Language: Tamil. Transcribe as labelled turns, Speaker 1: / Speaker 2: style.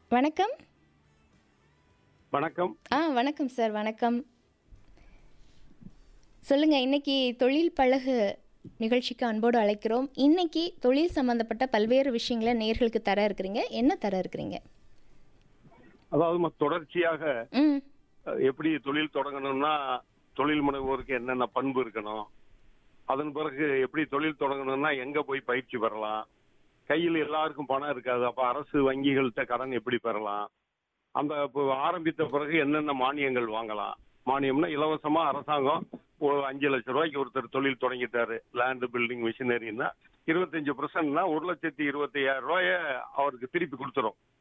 Speaker 1: வணக்கம்
Speaker 2: வணக்கம்
Speaker 1: ஆ வணக்கம் சார் வணக்கம் சொல்லுங்க இன்னைக்கு தொழில் பழகு நிகழ்ச்சிக்கு அன்போடு அழைக்கிறோம் இன்னைக்கு தொழில் சம்பந்தப்பட்ட பல்வேறு விஷயங்களை நேர்களுக்கு தர இருக்கிறீங்க என்ன தர இருக்கிறீங்க
Speaker 2: அதாவது ம- தொடர்ச்சியாக
Speaker 1: ம்
Speaker 2: அஹ், எப்படி தொழில் தொடங்கணும்னா தொழில் முனைவோருக்கு என்னென்ன பண்பு இருக்கணும் அதன் பிறகு எப்படி தொழில் தொடங்கணும்னா எங்க போய் பயிற்சி பெறலாம் கையில் எல்லாருக்கும் பணம் இருக்காது அப்ப அரசு வங்கிகள்கிட்ட கடன் எப்படி பெறலாம் அந்த இப்போ ஆரம்பித்த பிறகு என்னென்ன மானியங்கள் வாங்கலாம் மானியம்னா இலவசமா அரசாங்கம் ஒரு அஞ்சு லட்சம் ரூபாய்க்கு ஒருத்தர் தொழில் தொடங்கிட்டாரு லேண்ட் பில்டிங் மிஷினரின்னா இருபத்தஞ்சு பர்சன்ட்னா ஒரு லட்சத்தி இருபத்தி ஐயாயிரம் ரூபாய அவருக்கு திருப்பி கொடுத்துரும்